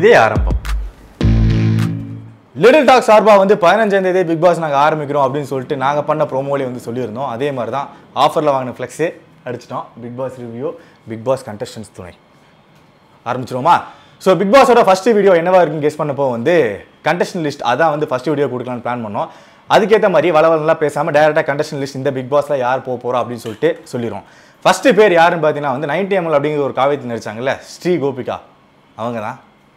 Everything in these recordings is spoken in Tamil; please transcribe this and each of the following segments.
இனிதே ஆரம்பம் லிட்டில் டாக் சார்பாக வந்து பதினஞ்சாம் தேதி பிக் பாஸ் நாங்கள் ஆரம்பிக்கிறோம் அப்படின்னு சொல்லிட்டு நாங்கள் பண்ண ப்ரோமோலே வந்து சொல்லியிருந்தோம் அதே மாதிரி தான் ஆஃபரில் வாங்கின ஃப்ளெக்ஸே அடிச்சிட்டோம் Bigg Boss review Bigg Boss contestants துணை ஆரம்பிச்சிருவோமா ஸோ பிக் பாஸோட ஃபர்ஸ்ட் வீடியோ என்னவா இருக்குன்னு கெஸ் பண்ணப்போ வந்து கண்டஸ்டன் லிஸ்ட் அதான் வந்து ஃபர்ஸ்ட் வீடியோ கொடுக்கலாம்னு பிளான் பண்ணோம் அதுக்கேற்ற மாதிரி வளவலாம் பேசாமல் டேரெக்டாக கண்டஸ்டன் லிஸ்ட் இந்த பிக் பாஸில் யார் போக போகிறோம் அப்படின்னு சொல்லிட்டு சொல்லிடுவோம் ஃபர்ஸ்ட் பேர் யாருன்னு பார்த்தீங்கன்னா வந்து நைன்டி எம்எல் அப்படிங்கிற ஒரு காவியத்தில் நடிச்சாங்கல்ல ஸ்ரீ கோபிகா அவங்க தான்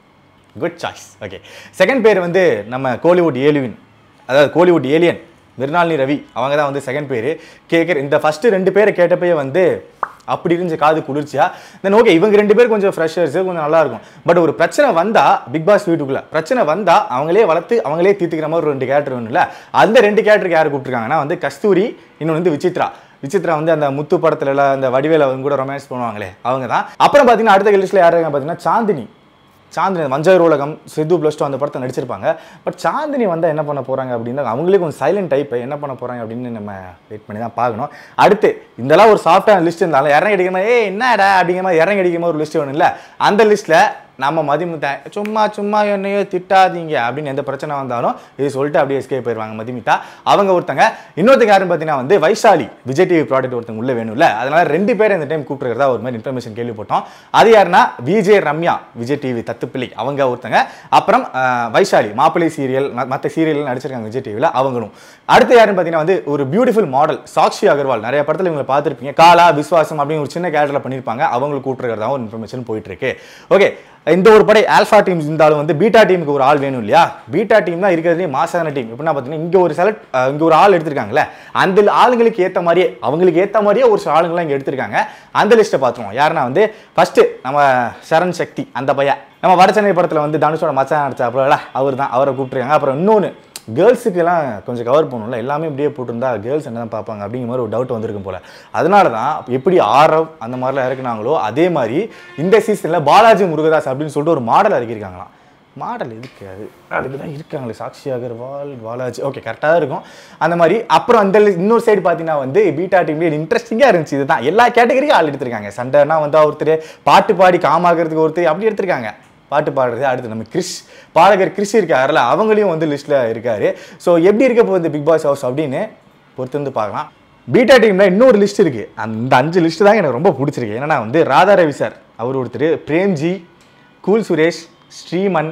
குட் சாய்ஸ் ஓகே செகண்ட் பேர் வந்து நம்ம கோலிவுட் ஏலிவின் அதாவது கோலிவுட் ஏலியன் மிருனாலினி ரவி அவங்க தான் வந்து செகண்ட் பேர் கேட்குற இந்த ஃபஸ்ட்டு ரெண்டு பேரை கேட்டப்பயே வந்து அப்படி இருந்துச்சு காது குளிர்ச்சியா தென் ஓகே இவங்க ரெண்டு பேர் கொஞ்சம் ஃப்ரெஷர்ஸ் கொஞ்சம் நல்லா இருக்கும் பட் ஒரு பிரச்சனை வந்தா பிக் பாஸ் வீட்டுக்குள்ள பிரச்சனை வந்தா அவங்களே வளர்த்து அவங்களே தீர்த்துக்கிற மாதிரி ஒரு ரெண்டு கேரக்டர் வேணும்ல அந்த ரெண்டு கேரக்டருக்கு யார் கூப்பிட்டுருக்காங்கன்னா வந்து கஸ்தூரி இன்னொன்று வந்து விசித்ரா விசித்ரா வந்து அந்த முத்து படத்துல எல்லாம் அந்த வடிவேல அவங்க கூட ரொமான்ஸ் பண்ணுவாங்களே அவங்க தான் அப்புறம் பார்த்தீங்கன்னா அடுத்த லிஸ்ட்டில் யார் இருக்காங்க பார்த்தீங்கன்னா சாந்தினி சாந்தினி மஞ்சள் உலகம் சித்து ப்ளஸ் டூ அந்த படத்தை நடிச்சிருப்பாங்க பட் சாந்தினி வந்தால் என்ன பண்ண போகிறாங்க அப்படின்னா அவங்களே கொஞ்சம் சைலண்ட் டைப் என்ன பண்ண போகிறாங்க அப்படின்னு நம்ம வெயிட் பண்ணி தான் பார்க்கணும் அடுத்து இதெல்லாம் ஒரு சாஃப்டான லிஸ்ட் இருந்தாலும் இறங்கி அடிக்கிற மாதிரி ஏ என்னடா அப்படிங்கிற மாதிரி இறங்கி அடிக்கிற மாதிரி ஒரு லிஸ்ட் வேணும் இல்லை அந்த லிஸ்ட்டில் நம்ம மதிமுத்தா சும்மா சும்மா என்னையோ திட்டாதீங்க அப்படின்னு எந்த பிரச்சனை வந்தாலும் இது சொல்லிட்டு அப்படியே எஸ்கே போயிடுவாங்க மதிமிதா அவங்க ஒருத்தங்க இன்னொருத்தங்க யாருன்னு பார்த்தீங்கன்னா வந்து வைஷாலி விஜய் டிவி ப்ராடக்ட் ஒருத்தங்க உள்ள வேணும்ல அதனால ரெண்டு பேர் இந்த டைம் கூப்பிட்டுருக்கிறதா ஒரு மாதிரி இன்ஃபர்மேஷன் கேள்விப்பட்டோம் அது யாருன்னா விஜய் ரம்யா விஜய் டிவி தத்துப்பிள்ளை அவங்க ஒருத்தங்க அப்புறம் அஹ், வைஷாலி மாப்பிள்ளை சீரியல் மற்ற சீரியல் நடிச்சிருக்காங்க விஜய் டிவியில் அவங்களும் அடுத்து யாருன்னு பார்த்தீங்கன்னா வந்து ஒரு பியூட்டிஃபுல் மாடல் சாக்ஷி அகர்வால் நிறைய படத்தில் இவங்களை பார்த்துருப்பீங்க காலா விஸ்வாசம் அப்படின்னு ஒரு சின்ன கேரக்டரில் பண்ணியிருப்பாங்க அவங்களுக்கு கூப்பிட்டுருக்கிறதா ஒரு இன்ஃபர்மேஷன் போயிட்டு இருக்கு ஓகே இந்த ஒரு படை ஆல்ஃபா டீம் இருந்தாலும் வந்து பீட்டா டீமுக்கு ஒரு ஆள் வேணும் இல்லையா பீட்டா டீம் தான் இருக்கிறதுலே மாசான டீம் எப்படின்னா பார்த்தீங்கன்னா இங்கே ஒரு செலக்ட் இங்கே ஒரு ஆள் எடுத்திருக்காங்கல்ல அந்த ஆளுங்களுக்கு ஏற்ற மாதிரியே அவங்களுக்கு ஏற்ற மாதிரியே ஒரு சில ஆளுங்களாம் இங்கே எடுத்திருக்காங்க அந்த லிஸ்ட்டை பார்த்துருவோம் யாருன்னா வந்து ஃபர்ஸ்ட் நம்ம சரண் சக்தி அந்த பையன் நம்ம வடச்சென்னை படத்தில் வந்து தனுஷோட மச்சான் நடிச்சாப்புல அவர் தான் அவரை கூப்பிட்டுருக்காங்க அப்புறம் இன்னொன்று கேர்ள்ஸுக்கெல்லாம் கொஞ்சம் கவர் பண்ணணும்ல எல்லாமே இப்படியே போட்டிருந்தா கேர்ள்ஸ் என்ன தான் பார்ப்பாங்க அப்படிங்கிற மாதிரி ஒரு டவுட் வந்திருக்கும் போல அதனால தான் எப்படி ஆரவ் அந்த மாதிரிலாம் இறக்குனாங்களோ அதே மாதிரி இந்த சீசனில் பாலாஜி முருகதாஸ் அப்படின்னு சொல்லிட்டு ஒரு மாடல் இறக்கியிருக்காங்களாம் மாடல் எதுக்கு அது அதுக்கு தான் இருக்காங்களே சாக்ஷி அகர்வால் பாலாஜி ஓகே கரெக்டாக தான் இருக்கும் அந்த மாதிரி அப்புறம் அந்த list- இன்னொரு சைடு பார்த்தீங்கன்னா வந்து பீட்டா டீம்லேயே இன்ட்ரெஸ்டிங்காக இருந்துச்சு இதுதான் எல்லா கேட்டகரியும் ஆள் எடுத்திருக்காங்க சண்டைனா வந்து ஒருத்தர் பாட்டு பாடி காமாகிறதுக்கு ஒருத்தர் அப்படி எடுத்திருக்காங்க பாட்டு பாடுறது அடுத்து நம்ம கிறிஸ் பாடகர் கிறிஸ் இருக்காருல்ல அவங்களையும் வந்து லிஸ்ட்டில் இருக்காரு ஸோ எப்படி இருக்க போகுது பிக் பாஸ் ஹவுஸ் அப்படின்னு பொறுத்து வந்து பார்க்கலாம் பீட்டா டீமில் இன்னொரு லிஸ்ட் இருக்குது அந்த அஞ்சு லிஸ்ட் தான் எனக்கு ரொம்ப பிடிச்சிருக்கு என்னன்னா வந்து ராதா ரவி சார் அவர் ஒருத்தர் பிரேம்ஜி கூல் சுரேஷ் ஸ்ரீமன்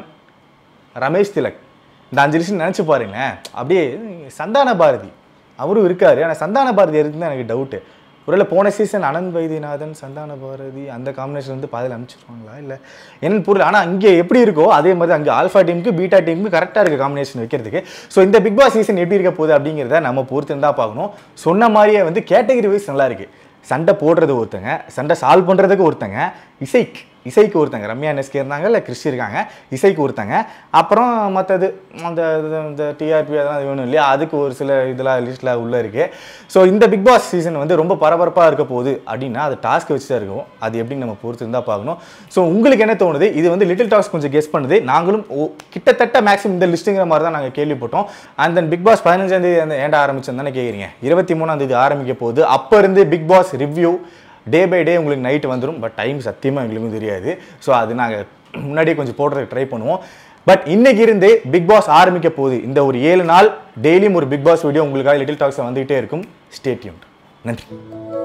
ரமேஷ் திலக் இந்த அஞ்சு லிஸ்ட் நினச்சி பாருங்களேன் அப்படியே சந்தான பாரதி அவரும் இருக்காரு ஆனால் சந்தான பாரதி இருக்குன்னு எனக்கு டவுட்டு ஒருவேளை போன சீசன் அனந்த் வைத்தியநாதன் சந்தான பாரதி அந்த காம்பினேஷன் வந்து பாதியில் அனுப்பிச்சிருவாங்களா இல்லை என்னன்னு புரியல ஆனால் அங்கே எப்படி இருக்கோ அதே மாதிரி அங்கே ஆல்ஃபா டீமுக்கு பீட்டா டீமுக்கு கரெக்டாக இருக்குது காம்பினேஷன் வைக்கிறதுக்கு ஸோ இந்த பிக் பாஸ் சீசன் எப்படி இருக்க போகுது அப்படிங்கிறத நம்ம பொறுத்து தான் பார்க்கணும் சொன்ன மாதிரியே வந்து கேட்டகரி வைஸ் நல்லா இருக்கு சண்டை போடுறது ஒருத்தங்க சண்டை சால்வ் பண்ணுறதுக்கு ஒருத்தங்க இசைக்கு இசைக்கு ஒருத்தங்க ரம்யா நெஸ்கே இருந்தாங்க இல்லை கிறிஸ்டி இருக்காங்க இசைக்கு ஒருத்தங்க அப்புறம் மற்றது அந்த இது- இந்த டிஆர்பி அதெல்லாம் அது வேணும் இல்லையா அதுக்கு ஒரு சில இதெல்லாம் லிஸ்ட்டில் உள்ளே இருக்குது ஸோ இந்த பிக் பாஸ் சீசன் வந்து ரொம்ப பரபரப்பாக இருக்க போகுது அப்படின்னா அது டாஸ்க் வச்சு தான் இருக்கும் அது எப்படின்னு நம்ம பொறுத்து இருந்தால் பார்க்கணும் ஸோ உங்களுக்கு என்ன தோணுது இது வந்து லிட்டில் டாக்ஸ் கொஞ்சம் கெஸ் பண்ணுது நாங்களும் ஓ- கிட்டத்தட்ட மேக்ஸிமம் இந்த லிஸ்ட்டுங்கிற மாதிரி தான் நாங்கள் கேள்விப்பட்டோம் அண்ட் தென் பிக் பாஸ் பதினஞ்சாம் தேதி அந்த ஏண்டா ஆரம்பிச்சோம் தானே கேட்குறீங்க இருபத்தி மூணாம் தேதி ஆரம்பிக்க போகுது அப்போ இருந்து Bigg Boss review day by day உங்களுக்கு நைட் வந்துடும் பட் டைம் சத்தியமாக எங்களுக்கும் தெரியாது ஸோ அது நாங்கள் முன்னாடியே கொஞ்சம் போடுறதுக்கு ட்ரை பண்ணுவோம் பட் இன்னைக்கு இருந்தே பிக் பாஸ் ஆரம்பிக்க போகுது இந்த ஒரு ஏழு நாள் டெய்லியும் ஒரு பிக் பாஸ் வீடியோ உங்களுக்காக லிட்டில் டாக்ஸ் வந்துகிட்டே இருக்கும் ஸ்டேட்யூன் நன்றி